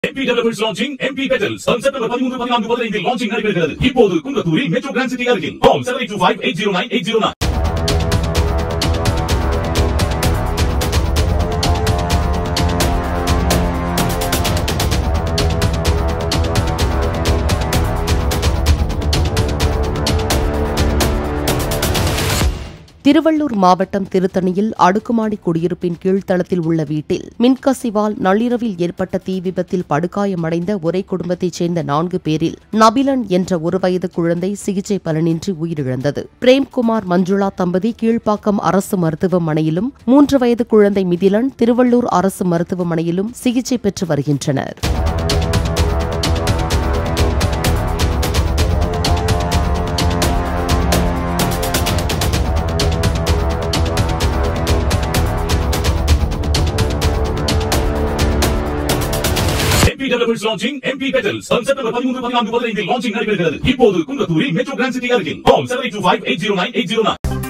MP Developers launching MP Petals on September 13 14 15 launching நடைபெறுகிறது இப்போது குன்றத்தூரில் metro grand city அருகில் கால் 7825 809 809 திருவள்ளூர் மாவட்டம் திருத்தணியில் அடுக்குமாடி குடியிருப்பின் கீழ்த்தளத்தில் உள்ள வீட்டில் மின்கசிவால் நள்ளிரவில் ஏற்பட்ட தீ விபத்தில் படுகாயமடைந்த ஒரே குடும்பத்தைச் சேர்ந்த நான்கு பேரில் நபிலன் என்ற ஒரு வயது குழந்தை சிகிச்சை பலனின்றி உயிரிழந்தது பிரேம்குமார் மஞ்சுளா தம்பதி கீழ்ப்பாக்கம் அரசு மருத்துவமனையிலும் மூன்று வயது குழந்தை மிதிலன் திருவள்ளூர் அரசு மருத்துவமனையிலும் சிகிச்சை பெற்று வருகின்றனர் MP Developers launching MP Petals on September 13 14 15 launching நடைபெறுகிறது இப்போது குன்றத்தூரில் மெட்ரோ கிராண்ட் சிட்டி அருகில் கால் 7825 809 809